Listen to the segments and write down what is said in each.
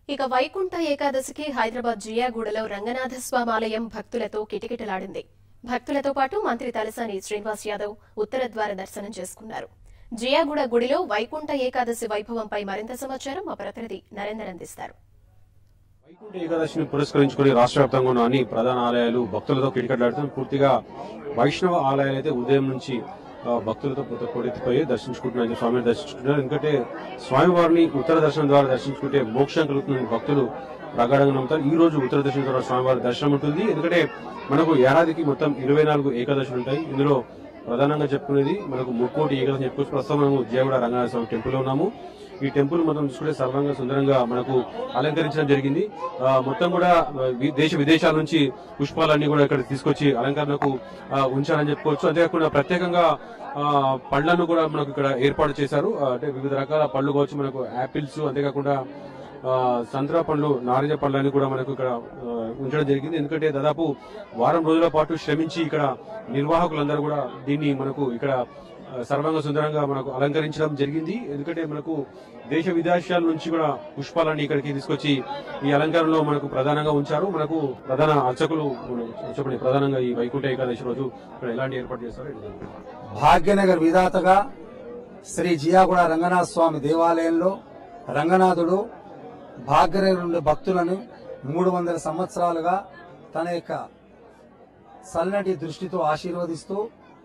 ఇక వైకుంఠ ఏకాదశికి హైదరాబాద్ జియాగూడలో రంగనాథ స్వామి ఆలయం భక్తులతో కిటకిటలాడింది భక్తులతో పాటు మంత్రి తలసాని శ్రీనివాస్ యాదవ్ ఉత్తర ద్వార దర్శనం చేసుకున్నారు జియాగూడ గుడిలో వైకుంఠ ఏకాదశి వైభవంపై మరింత సమాచారం మా ప్రతినిధి నరేందర్ అందిస్తారు వైకుంఠ ఏకాదశిని పురస్కరించుకుని రాష్ట్ర వ్యాప్తంగా ఉన్న అన్ని ప్రధాన ఆలయాలు భక్తులతో కిటకట్లాడుతున్నాయి పూర్తిగా వైష్ణవ ఆలయాలు అయితే ఉదయం నుంచి ఆ, భక్తులతో కొడిపోయి దర్శించుకుంటున్నారు స్వామిని దర్శించుకుంటున్నారు ఎందుకంటే స్వామివారిని ఉత్తర దర్శనం ద్వారా దర్శించుకుంటే మోక్షం కలుగుతుందని భక్తులు ప్రగాఢంగా నమ్ముతారు ఈ రోజు ఉత్తర దర్శనం ద్వారా స్వామివారి దర్శనం ఉంటుంది ఎందుకంటే మనకు ఏడాదికి మొత్తం ఇరవై నాలుగు ఏకాదశులు ఉంటాయి ఇందులో ప్రధానంగా చెప్పుకునేది మనకు ముక్కోటి ఏకాదశి చెప్పుకోవచ్చు ప్రస్తుతం మనము జయగూడ రంగనాథ స్వామి టెంపుల్ లో ఉన్నాము ఈ టెంపుల్ మొత్తం చూసుకుంటే సర్వంగా సుందరంగా మనకు అలంకరించడం జరిగింది ఆ, మొత్తం కూడా ఆ, వి- దేశ విదేశాల నుంచి పుష్పాలన్నీ కూడా ఇక్కడ తీసుకొచ్చి అలంకరణకు ఆ, ఉంచారని చెప్పుకోవచ్చు అంతేకాకుండా ప్రత్యేకంగా ఆ, పళ్ళను కూడా మనకు ఇక్కడ ఏర్పాటు చేశారు ఆ, అంటే వివిధ రకాల పళ్ళు కావచ్చు మనకు యాపిల్స్ అంతేకాకుండా ఆ, సంత్రా పండ్లు నారింజ పళ్ళని కూడా మనకు ఇక్కడ ఆ, ఉంచడం జరిగింది ఎందుకంటే దాదాపు వారం రోజుల పాటు శ్రమించి ఇక్కడ నిర్వాహకులందరూ కూడా దీన్ని మనకు ఇక్కడ ఆ, సర్వంగా సుందరంగా మనకు అలంకరించడం జరిగింది ఎందుకంటే మనకు దేశ విదేశాల నుంచి కూడా పుష్పాలన్నీ ఇక్కడికి తీసుకొచ్చి ఈ అలంకరణలో మనకు ప్రధానంగా ఉంచారు మనకు ప్రధాన అర్చకులు చెప్పండి ప్రధానంగా ఈ వైకుంఠ ఏకాదశి రోజు ఇక్కడ ఎలాంటి ఏర్పాటు చేస్తారో ఇది తెలుసు. భాగ్యనగర్ విధాతగా శ్రీ జియాగూడ రంగనాథ స్వామి దేవాలయంలో రంగనాథుడు భాగ్యనగర్ నుండి భక్తులను మూడు వందల సంవత్సరాలుగా తన యొక్క చల్లటి దృష్టితో ఆశీర్వదిస్తూ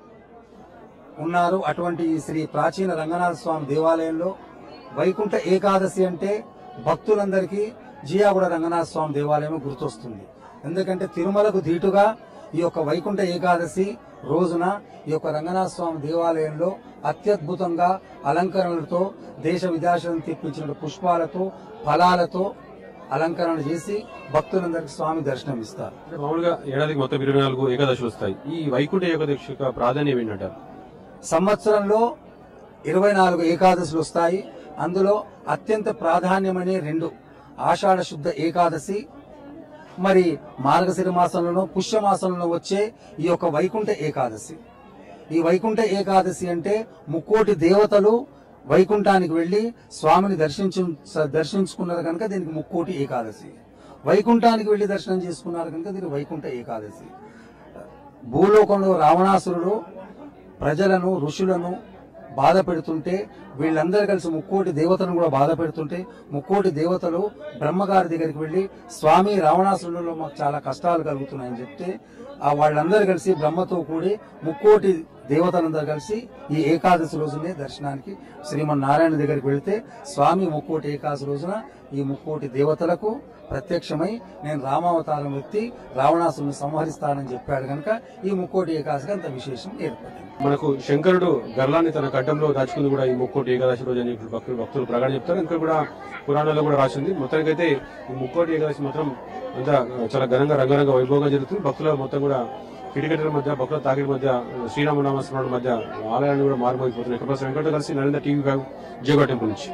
ఉన్నారు అటువంటి ఈ శ్రీ ప్రాచీన రంగనాథ స్వామి దేవాలయంలో వైకుంఠ ఏకాదశి అంటే భక్తులందరికీ జియాగూడ రంగనాథ స్వామి దేవాలయం గుర్తొస్తుంది ఎందుకంటే తిరుమలకు ధీటుగా ఈ యొక్క వైకుంఠ ఏకాదశి రోజున ఈ యొక్క రంగనాథ స్వామి దేవాలయంలో అత్యద్భుతంగా అలంకరణలతో దేశ విదేశాలను తెప్పించిన పుష్పాలతో ఫలాలతో అలంకరణ చేసి భక్తులందరికీ స్వామి దర్శనం ఇస్తారు అంటే మామూలుగా ఏడాదికి మొత్తం ఇరవై నాలుగు ఏకాదశి వస్తాయి ఈ వైకుంఠ ఏకాదశి యొక్క ప్రాధాన్యం ఏంటంటారు సంవత్సరంలో ఇరవై నాలుగు ఏకాదశులు వస్తాయి అందులో అత్యంత ప్రాధాన్యమనే రెండు ఆషాఢ శుద్ధ ఏకాదశి మరి మార్గశిర మాసంలోనో పుష్యమాసంలో వచ్చే ఈ యొక్క వైకుంఠ ఏకాదశి ఈ వైకుంఠ ఏకాదశి అంటే ముక్కోటి దేవతలు వైకుంఠానికి వెళ్లి స్వామిని దర్శించు దర్శించుకున్నారు కనుక దీనికి ముక్కోటి ఏకాదశి వైకుంఠానికి వెళ్లి దర్శనం చేసుకున్నారు కనుక దీనికి వైకుంఠ ఏకాదశి భూలోకంలో రావణాసురుడు ప్రజలను ఋషులను బాధ పెడుతుంటే వీళ్ళందరూ కలిసి ముక్కోటి దేవతలను కూడా బాధ పెడుతుంటే ముక్కోటి దేవతలు బ్రహ్మగారి దగ్గరికి వెళ్లి స్వామి రావణాసురులలో మాకు చాలా కష్టాలు కలుగుతున్నాయని చెప్తే ఆ వాళ్ళందరూ కలిసి బ్రహ్మతో కూడి ముక్కోటి దేవతలందరూ కలిసి ఈ ఏకాదశి రోజునే దర్శనానికి శ్రీమన్నారాయణ దగ్గరికి వెళ్తే స్వామి ముక్కోటి ఏకాదశి రోజున ఈ ముక్కోటి దేవతలకు ప్రత్యక్షమై నేను రామావతారం ఎత్తి రావణాసురుని సంహరిస్తానని చెప్పాడు కనుక ఈ ముక్కోటి ఏకాదశికి అంత విశేషం ఏర్పడింది మనకు శంకరుడు గర్లాన్ని తన కంఠంలో దాచుకుంది కూడా ఈ ముక్కోటి ఏకాదశి రోజు అని భక్తులు భక్తులు ప్రగాఢ చెప్తారు ఇంకా కూడా పురాణాల్లో కూడా రాసింది మొత్తానికైతే ఈ ముక్కోటి ఏకాదశి మాత్రం అంతా చాలా ఘనంగా రంగరంగ వైభవంగా జరుగుతుంది భక్తుల మొత్తం కూడా కిటికీల మధ్య భక్తుల తాకిడి మధ్య శ్రీరామనామ స్మరణ మధ్య ఆలయాన్ని కూడా మారిపోయిపోతున్నాయి ఇక్కడ వెంకట కలిసి నరేంద్ర టీవీ ఫైవ్ జయగఢ టెంపుల్ నుంచి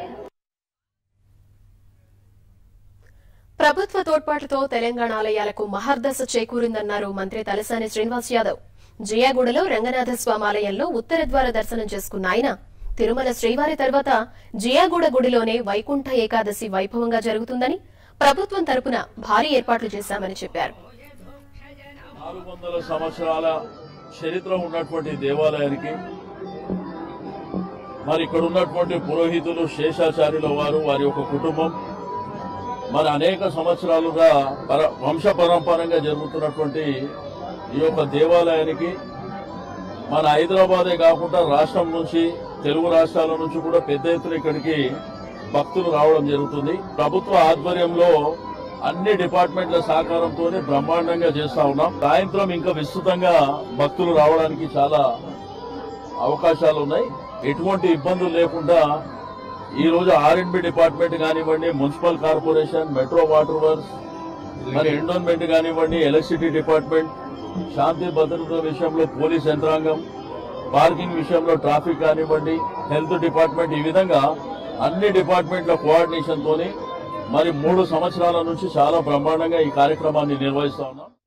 ప్రభుత్వ తోడ్పాటుతో తెలంగాణ ఆలయాలకు మహర్దశ చేకూరిందన్నారు మంత్రి తలసాని శ్రీనివాస్ యాదవ్ జియాగూడలో రంగనాథ స్వామి ఆలయంలో ఉత్తర ద్వార దర్శనం చేసుకున్న ఆయన తిరుమల శ్రీవారి తర్వాత జియాగూడ గుడిలోనే వైకుంఠ ఏకాదశి వైభవంగా జరుగుతుందని ప్రభుత్వం తరపున భారీ ఏర్పాట్లు చేశామని చెప్పారు నాలుగు వందల సంవత్సరాల చరిత్ర ఉన్నటువంటి దేవాలయానికి మరి ఇక్కడ ఉన్నటువంటి పురోహితులు శేషాచార్యుల వారు వారి యొక్క కుటుంబం మరి అనేక సంవత్సరాలుగా పర వంశ పరంపరంగా జరుగుతున్నటువంటి ఈ యొక్క దేవాలయానికి మన హైదరాబాదే కాకుండా రాష్ట్రం నుంచి తెలుగు రాష్ట్రాల నుంచి కూడా పెద్ద ఎత్తున ఇక్కడికి భక్తులు రావడం జరుగుతుంది ప్రభుత్వ ఆధ్వర్యంలో అన్ని డిపార్ట్మెంట్ల సహకారంతో బ్రహ్మాండంగా చేస్తా ఉన్నాం సాయంత్రం ఇంకా విస్తృతంగా భక్తులు రావడానికి చాలా అవకాశాలు ఉన్నాయి ఎటువంటి ఇబ్బందులు లేకుండా ఈ రోజు ఆర్ఎండ్బి డిపార్ట్మెంట్ కానివ్వండి municipal corporation metro water works మరి ఎండోన్మెంట్ కానివ్వండి ఎలక్ట్రిసిటీ డిపార్ట్మెంట్ శాంతి భద్రత విషయంలో పోలీస్ యంత్రాంగం పార్కింగ్ విషయంలో ట్రాఫిక్ కానివ్వండి హెల్త్ డిపార్ట్మెంట్ ఈ విధంగా అన్ని డిపార్ట్మెంట్ల కోఆర్డినేషన్ తోని మరి మూడు సంవత్సరాల నుంచి చాలా బ్రహ్మాండంగా ఈ కార్యక్రమాన్ని నిర్వహిస్తా ఉన్నాం